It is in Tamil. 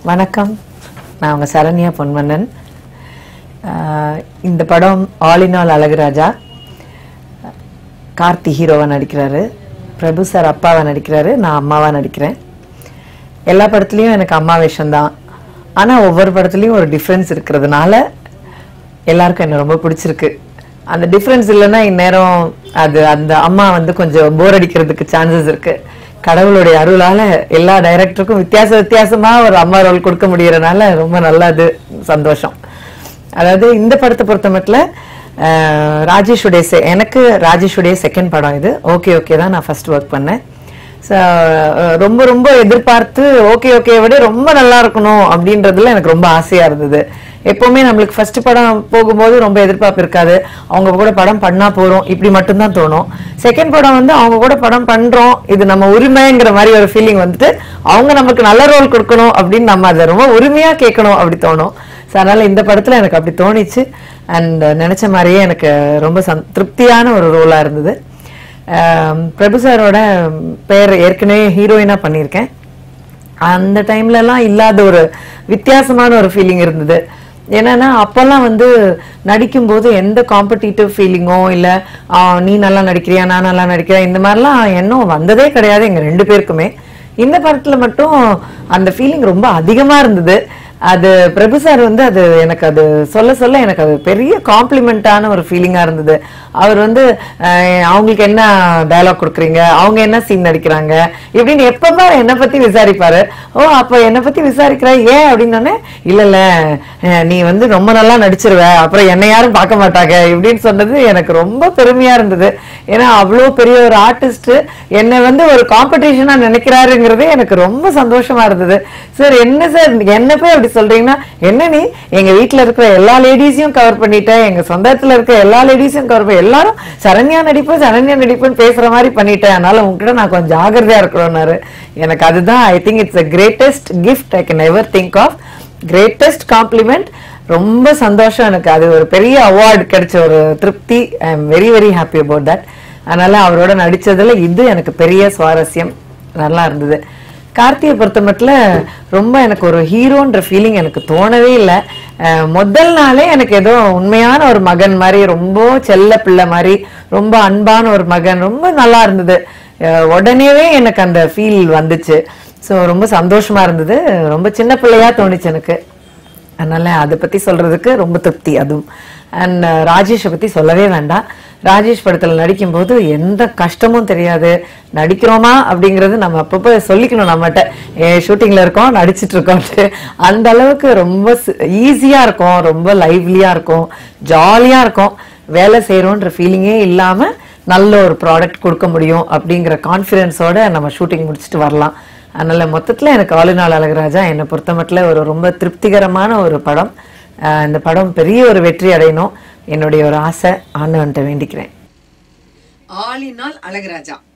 வணக்கம் நான் உங்கள் சரண்யா பொன்மன்னன் ஆஹ் இந்த படம் all in all Azhaguraja Karthi ஹீரோவா நடிக்கிறாரு பிரபு சார் அப்பாவா நடிக்கிறாரு நான் அம்மாவா நடிக்கிறேன் எல்லா படத்துலையும் எனக்கு அம்மா வேஷம்தான் ஆனால் ஒவ்வொரு படத்துலையும் ஒரு டிஃப்ரென்ஸ் இருக்கிறதுனால எல்லாருக்கும் என்ன ரொம்ப பிடிச்சிருக்கு அந்த டிஃப்ரென்ஸ் இல்லைன்னா இந்நேரம் அது அந்த அம்மா வந்து கொஞ்சம் போர் அடிக்கிறதுக்கு சான்சஸ் இருக்கு கடவுளுடைய அருளால எல்லா டைரக்டருக்கும் வித்தியாச வித்தியாசமா ஒரு அம்மா ரோல் கொடுக்க முடியறதுனால ரொம்ப நல்லது சந்தோஷம் அதாவது இந்த படத்தை பொறுத்த மட்டும் ராஜேஷுடைய se- எனக்கு ராஜேஷுடைய செகண்ட் படம் இது ஓகே ஓகே தான் நான் ஃபர்ஸ்ட் ஒர்க் பண்ணேன் So, அஹ், ரொம்ப ரொம்ப எதிர்பார்த்து ஓகே ஓகே விட ரொம்ப நல்லா இருக்கணும் அப்படின்றதுல எனக்கு ரொம்ப ஆசையா இருந்தது எப்பவுமே நம்மளுக்கு ஃபர்ஸ்ட் படம் போகும்போது ரொம்ப எதிர்பார்ப்பு இருக்காது அவங்க கூட படம் பண்ணா போறோம் இப்படி மட்டும்தான் தோணும் செகண்ட் படம் வந்து அவங்க கூட படம் பண்றோம் இது நம்ம உரிமைங்கிற மாதிரி ஒரு ஃபீலிங் வந்துட்டு அவங்க நமக்கு நல்ல ரோல் கொடுக்கணும் அப்படின்னு நம்ம அதை ரொம்ப உரிமையா கேட்கணும் அப்படி தோணும் ஸோ அதனால இந்த படத்துல எனக்கு அப்படி தோணிச்சு அண்ட் நினைச்ச மாதிரியே எனக்கு ரொம்ப சந் திருப்தியான ஒரு ரோலா இருந்தது ஆம், பிரபு சாரோட பேர் ஏற்கனவே ஹீரோயினா பண்ணியிருக்கேன் அந்த டைம்லலாம் இல்லாத ஒரு வித்தியாசமான ஒரு ஃபீலிங் இருந்தது என்னன்னா அப்பெல்லாம் வந்து நடிக்கும்போது எந்த காம்படிட்டிவ் ஃபீலிங்கோ இல்லை நீ நல்லா நடிக்கிறியா நான் நல்லா நடிக்கிறேன் இந்த மாதிரிலாம் எண்ணம் வந்ததே கிடையாது எங்க ரெண்டு பேருக்குமே இந்த படத்துல மட்டும் அந்த ஃபீலிங் ரொம்ப அதிகமா இருந்தது அது பிரபு சார் வந்து அது எனக்கு அது சொல்ல சொல்ல எனக்கு அது பெரிய காம்ப்ளிமெண்டான ஒரு ஃபீலிங்கா இருந்தது அவர் வந்து அஹ், அவங்களுக்கு என்ன டயலாக் கொடுக்குறீங்க அவங்க என்ன சீன் நடிக்கிறாங்க இப்படின்னு எப்பப்ப என்னை பத்தி விசாரிப்பாரு ஓ அப்ப என்னை பத்தி விசாரிக்கிற ஏன் அப்படின்னோடனே இல்ல இல்ல அஹ், நீ வந்து ரொம்ப நல்லா நடிச்சிருவ அப்புறம் என்னை யாரும் பார்க்க மாட்டாங்க இப்படின்னு சொன்னது எனக்கு ரொம்ப பெருமையா இருந்தது ஏன்னா அவ்வளோ பெரிய ஒரு ஆர்டிஸ்ட் என்னை வந்து ஒரு காம்படிஷனா நினைக்கிறாருங்கிறது எனக்கு ரொம்ப சந்தோஷமா இருந்தது சார் என்ன சார் என்ன போய் அப்படி சொல்றீங்கன்னா என்ன நீ எங்க வீட்ல இருக்கிற எல்லா லேடிஸையும் கவர் பண்ணிட்ட எங்க சொந்தத்துல இருக்கிற எல்லா லேடிஸையும் கவர் பண்ணி எல்லாரும் சரண்யா நடிப்பு சரண்யா நடிப்புன்னு பேசுற மாதிரி பண்ணிட்டேன் அதனால உங்ககிட்ட நான் கொஞ்சம் ஜாகிரதையா இருக்கணும்னாரு எனக்கு அதுதான் I think it's a greatest gift I can ever think of greatest compliment ரொம்ப சந்தோஷம் எனக்கு அது ஒரு பெரிய அவார்டு கிடைச்ச ஒரு திருப்தி I am very very happy about that அதனால அவரோட நடிச்சதுல இது எனக்கு பெரிய சுவாரஸ்யம் நல்லா இருந்தது கார்த்தியை பொறுத்த மட்டும் ரொம்ப எனக்கு ஒரு ஹீரோன்ற ஃபீலிங் எனக்கு தோணவே இல்லை முதல் நாளே எனக்கு ஏதோ உண்மையான ஒரு மகன் மாதிரி ரொம்ப செல்ல பிள்ளை மாதிரி ரொம்ப அன்பான ஒரு மகன் ரொம்ப நல்லா இருந்தது அஹ் உடனேவே எனக்கு அந்த ஃபீல் வந்துச்சு ஸோ ரொம்ப சந்தோஷமா இருந்தது ரொம்ப சின்ன பிள்ளையா தோணுச்சு எனக்கு அதனால அதை பத்தி சொல்றதுக்கு ரொம்ப திருப்தி அதுவும் அண்ட் ராஜேஷை பத்தி சொல்லவே வேண்டாம் ராஜேஷ் படத்துல நடிக்கும்போது எந்த கஷ்டமும் தெரியாது நடிக்கிறோமா அப்படிங்கறது நம்ம அப்பப்போ சொல்லிக்கணும் நம்மகிட்ட ஏ ஷூட்டிங்ல இருக்கோம் நடிச்சிட்டு இருக்கோம்ட்டு அந்த அளவுக்கு ரொம்ப ஈஸியா இருக்கும் ரொம்ப லைவ்லியா இருக்கும் ஜாலியா இருக்கும் வேலை செய்யறோன்ற ஃபீலிங்கே இல்லாம நல்ல ஒரு ப்ராடக்ட் கொடுக்க முடியும் அப்படிங்கிற கான்ஃபிடென்ஸோட நம்ம ஷூட்டிங் முடிச்சுட்டு வரலாம் அதனால மொத்தத்துல எனக்கு ஆளுநாள் அழகராஜா என்னை பொறுத்த மட்டும் ஒரு ரொம்ப திருப்திகரமான ஒரு படம் அஹ் இந்த படம் பெரிய ஒரு வெற்றி அடையணும் என்னுடைய ஒரு ஆசை ஆண்டவன்ட்ட வேண்டிக்கிறேன் ஆலினால் அழகுராஜா